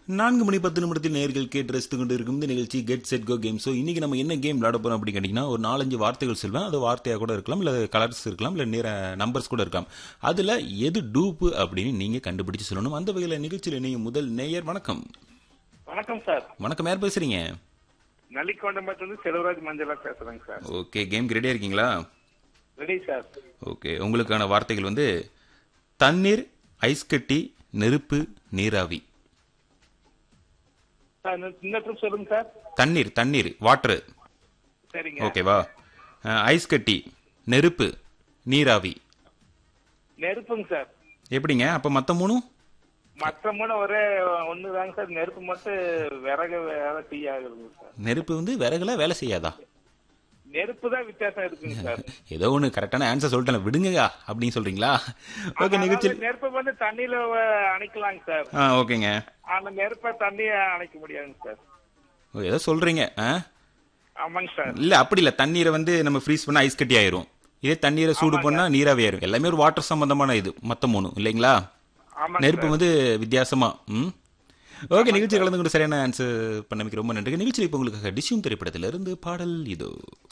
நான்கு மணி பத்து நிமிடத்தில் நேர்கள் கேட்டு ரசித்து கொண்டு இருக்கும் இந்த நிகழ்ச்சி get set go game so இன்னைக்கு நம்ம என்ன கேம் விளையாட போறோம் அப்படின்னு கேட்டிங்கன்னா ஒரு நாலஞ்சு வார்த்தைகள் சொல்வேன் அது வார்த்தையாக கூட இருக்கலாம் இல்லை கலர்ஸ் இருக்கலாம் இல்லை நேர நம்பர்ஸ் கூட இருக்கலாம் அதில் எது டூப்பு அப்படின்னு நீங்கள் கண்டுபிடிச்சு சொல்லணும் அந்த வகையில் நிகழ்ச்சியில் நீங்கள் முதல் நேயர் வணக்கம் வணக்கம் சார் வணக்கம் யார் பேசுறீங்க நல்லிக்கோண்டம்பட்டிலிருந்து செல்வராஜ் மஞ்சளா பேசுறேங்க சார் ஓகே கேம் ரெடியாக இருக்கீங்களா ரெடி சார் ஓகே உங்களுக்கான வார்த்தைகள் வந்து தண்ணீர் ஐஸ் கட்டி நெருப்பு நீராவி சார் இன்னும் இன்னொரு trip சொல்லுங்க சார் தண்ணீர் தண்ணீர் வாட்டர் சரிங்க ஓகேவா அஹ், ஐஸ் கட்டி நெருப்பு நீராவி நெருப்புங்க சார் எப்படிங்க அப்ப மத்த மூணும் மற்ற மூணு ஒரே ஒண்ணுதாங்க சார் நெருப்பு மட்டும் விறகு வேற தீ ஆகுதுங்க சார் நெருப்பு வந்து விறகுல வேலை செய்யாதா நெருப்பு தான் வித்தியாசம் இருக்குங்க சார் ஏதோ ஒன்று கரெக்டான ஆன்சர் சொல்லிட்டேன் விடுங்கயா அப்படின்னு சொல்றீங்களா ஓகே நிகழ்ச்சி அதாவது நெருப்பை வந்து தண்ணியில வ- அணைக்கலாங்க சார் ஆ ஓகேங்க ஆனா நெருப்பை தண்ணிய அணைக்க முடியாதுங்க சார் ஓ, ஏதோ சொல்றீங்க ஆ ஆமாங்க சார் இல்ல அப்படி இல்ல தண்ணீரை வந்து நம்ம ஃப்ரீஸ் பண்ணா ஐஸ் கட்டி ஆயிரும் இதே தண்ணீரை சூடு பண்ணா நீராவி ஆயிரும் எல்லாமே ஒரு வாட்டர் சம்பந்தமான இது மத்த மூணு இல்லைங்களா ஆமாங்க நெருப்பு வந்து வித்தியாசமா ம் ஓகே நிகழ்ச்சி கலந்து கொண்டு சரியான ஆன்சர் பண்ணமைக்கு ரொம்ப நன்றி நிகழ்ச்சியில் இப்போ உங்களுக்கு டிஷ்யூம் திரைப்படத்திலிருந்து பாடல் இதோ